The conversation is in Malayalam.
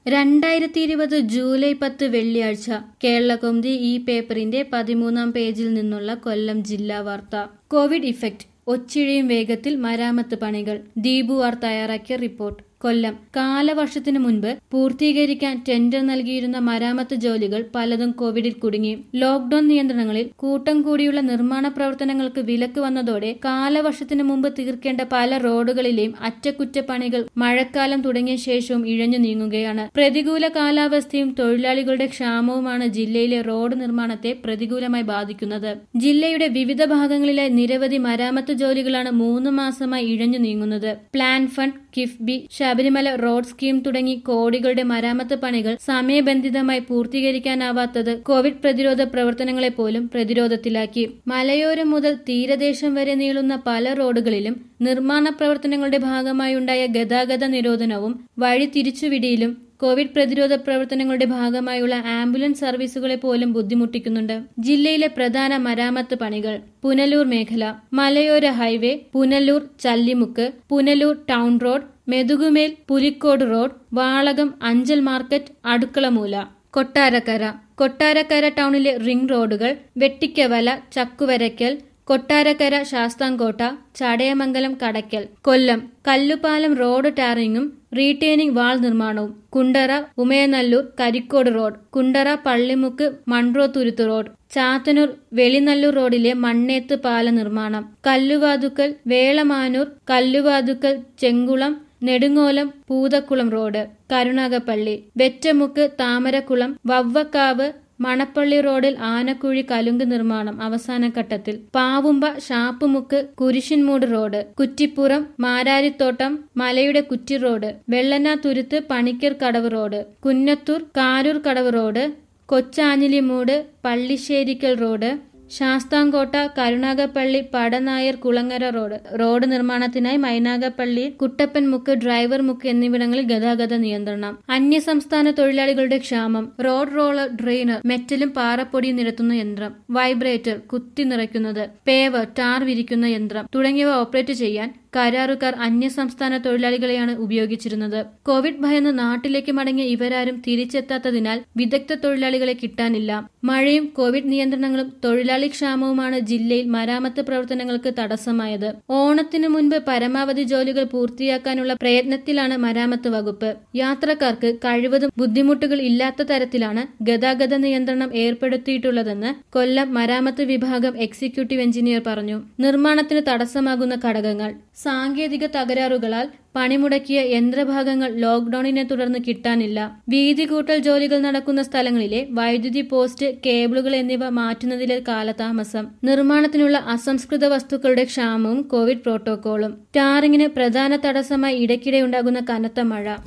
രണ്ടായിരത്തി ഇരുപത് ജൂലൈ പത്ത് വെള്ളിയാഴ്ച കേരളകൗമുദി ഈ പേപ്പറിന്റെ പതിമൂന്നാം പേജിൽ നിന്നുള്ള കൊല്ലം ജില്ലാ വാർത്ത കോവിഡ് ഇഫക്റ്റ് ഒച്ചിഴിയും വേഗത്തിൽ മരാമത്ത് പണികൾ ദീപു ആർ തയ്യാറാക്കിയ റിപ്പോർട്ട് കൊല്ലം കാലവർഷത്തിനു മുൻപ് പൂർത്തീകരിക്കാൻ ടെൻഡർ നൽകിയിരുന്ന മരാമത്ത് ജോലികൾ പലതും കോവിഡിൽ കുടുങ്ങി ലോക്ഡൌൺ നിയന്ത്രണങ്ങളിൽ കൂട്ടം കൂടിയുള്ള നിർമ്മാണ പ്രവർത്തനങ്ങൾക്ക് വിലക്ക് വന്നതോടെ കാലവർഷത്തിനു മുമ്പ് തീർക്കേണ്ട പല റോഡുകളിലെയും അറ്റകുറ്റപ്പണികൾ മഴക്കാലം തുടങ്ങിയ ശേഷവും ഇഴഞ്ഞു നീങ്ങുകയാണ് പ്രതികൂല കാലാവസ്ഥയും തൊഴിലാളികളുടെ ക്ഷാമവുമാണ് ജില്ലയിലെ റോഡ് നിർമ്മാണത്തെ പ്രതികൂലമായി ബാധിക്കുന്നത് ജില്ലയുടെ വിവിധ ഭാഗങ്ങളിലെ നിരവധി മരാമത്ത് ജോലികളാണ് മൂന്ന് മാസമായി ഇഴഞ്ഞു നീങ്ങുന്നത് plan fund KIIFB Sabarimala road scheme തുടങ്ങി കോടികളുടെ മരാമത്ത് പണികൾ സമയബന്ധിതമായി പൂർത്തീകരിക്കാനാവാത്തത് കോവിഡ് പ്രതിരോധ പ്രവർത്തനങ്ങളെ പോലും പ്രതിരോധത്തിലാക്കി മലയോരം മുതൽ തീരദേശം വരെ നീളുന്ന പല റോഡുകളിലും നിർമ്മാണ പ്രവർത്തനങ്ങളുടെ ഭാഗമായുണ്ടായ ഗതാഗത നിരോധനവും വഴി തിരിച്ചുവിടിയിലും കോവിഡ് പ്രതിരോധ പ്രവർത്തനങ്ങളുടെ ഭാഗമായുള്ള ആംബുലൻസ് സർവീസുകളെ പോലും ബുദ്ധിമുട്ടിക്കുന്നുണ്ട് ജില്ലയിലെ പ്രധാന മരാമത്ത് പണികൾ പുനലൂർ മേഖല മലയോര highway Punalur Challimukku Punalur town road Methukumel Pulikode road Valakam Anchal market Adukkalamoola Kottarakkara Kottarakkara ടൗണിലെ റിംഗ് റോഡുകൾ വെട്ടിക്കവല ചക്കുവരയ്ക്കൽ കൊട്ടാരക്കര ശാസ്താംകോട്ട ചടയമംഗലം കടയ്ക്കൽ കൊല്ലം കല്ലുപാലം റോഡ് ടാറിങ്ങും റീറ്റെയിനിംഗ് വാൾ നിർമ്മാണവും കുണ്ടറ ഉമയനല്ലൂർ കരിക്കോട് റോഡ് കുണ്ടറ പള്ളിമുക്ക് മൺട്രോ തുരുത്ത് റോഡ് ചാത്തന്നൂർ വെളിനല്ലൂർ റോഡിലെ മണ്ണേത്ത് പാല നിർമ്മാണം കല്ലുവാതുക്കൽ വേളമാനൂർ കല്ലുവാതുക്കൽ ചെങ്കുളം നെടുങ്ങോലം പൂതക്കുളം റോഡ് കരുണാകപ്പള്ളി വെറ്റമുക്ക് താമരക്കുളം വവ്വക്കാവ് മണപ്പള്ളി റോഡിൽ ആനക്കുഴി കലുങ്ക് നിർമ്മാണം അവസാന ഘട്ടത്തിൽ പാവുമ്പ ഷാപ്പുമുക്ക് കുരിശിൻമൂട് റോഡ് കുറ്റിപ്പുറം മാരാരിത്തോട്ടം മലയുടെ കുറ്റി road Vellanathuruthu Panicker Kadavu road Kunnathur Karoor Kadavu road Kochanjilimoodu Pallisserikkal road Sasthamkotta Karunagappally Padanayar Kulangara road road നിർമ്മാണത്തിനായി മൈനാഗപ്പള്ളി കുട്ടപ്പൻമുക്ക് ഡ്രൈവർ മുക്ക് എന്നിവിടങ്ങളിൽ ഗതാഗത നിയന്ത്രണം അന്യസംസ്ഥാന തൊഴിലാളികളുടെ ക്ഷാമം റോഡ് റോളർ ഡ്രെയിനർ മെറ്റലും പാറപ്പൊടിയും നിരത്തുന്ന യന്ത്രം വൈബ്രേറ്റർ കുത്തി നിറയ്ക്കുന്നത് പേവർ ടാർ വിരിക്കുന്ന യന്ത്രം തുടങ്ങിയവ ഓപ്പറേറ്റ് ചെയ്യാൻ കരാറുകാർ അന്യസംസ്ഥാന തൊഴിലാളികളെയാണ് ഉപയോഗിച്ചിരുന്നത് കോവിഡ് ഭയന്ന് നാട്ടിലേക്ക് മടങ്ങിയ ഇവരാരും തിരിച്ചെത്താത്തതിനാൽ വിദഗ്ധ തൊഴിലാളികളെ കിട്ടാനില്ല മഴയും കോവിഡ് നിയന്ത്രണങ്ങളും തൊഴിലാളി ക്ഷാമവുമാണ് ജില്ലയിൽ മരാമത്ത് പ്രവർത്തനങ്ങൾക്ക് തടസ്സമായത് ഓണത്തിനു മുൻപ് പരമാവധി ജോലികൾ പൂർത്തിയാക്കാനുള്ള പ്രയത്നത്തിലാണ് മരാമത്ത് വകുപ്പ് യാത്രക്കാർക്ക് കഴിവതും ബുദ്ധിമുട്ടുകൾ ഇല്ലാത്ത തരത്തിലാണ് ഗതാഗത നിയന്ത്രണം ഏർപ്പെടുത്തിയിട്ടുള്ളതെന്ന് കൊല്ലം മരാമത്ത് വിഭാഗം എക്സിക്യൂട്ടീവ് എഞ്ചിനീയർ പറഞ്ഞു നിർമ്മാണത്തിന് തടസ്സമാകുന്ന ഘടകങ്ങൾ സാങ്കേതിക തകരാറുകളാൽ പണിമുടക്കിയ യന്ത്രഭാഗങ്ങൾ ലോക്ഡൌണിനെ തുടർന്ന് കിട്ടാനില്ല വീതി കൂട്ടൽ ജോലികൾ നടക്കുന്ന സ്ഥലങ്ങളിലെ വൈദ്യുതി പോസ്റ്റ് കേബിളുകൾ എന്നിവ മാറ്റുന്നതിലെ കാലതാമസം നിർമ്മാണത്തിനുള്ള അസംസ്കൃത വസ്തുക്കളുടെ ക്ഷാമവും കോവിഡ് പ്രോട്ടോകോളും ടാറിങ്ങിന് പ്രധാന തടസ്സമായി ഇടയ്ക്കിടെ ഉണ്ടാകുന്ന കനത്ത മഴ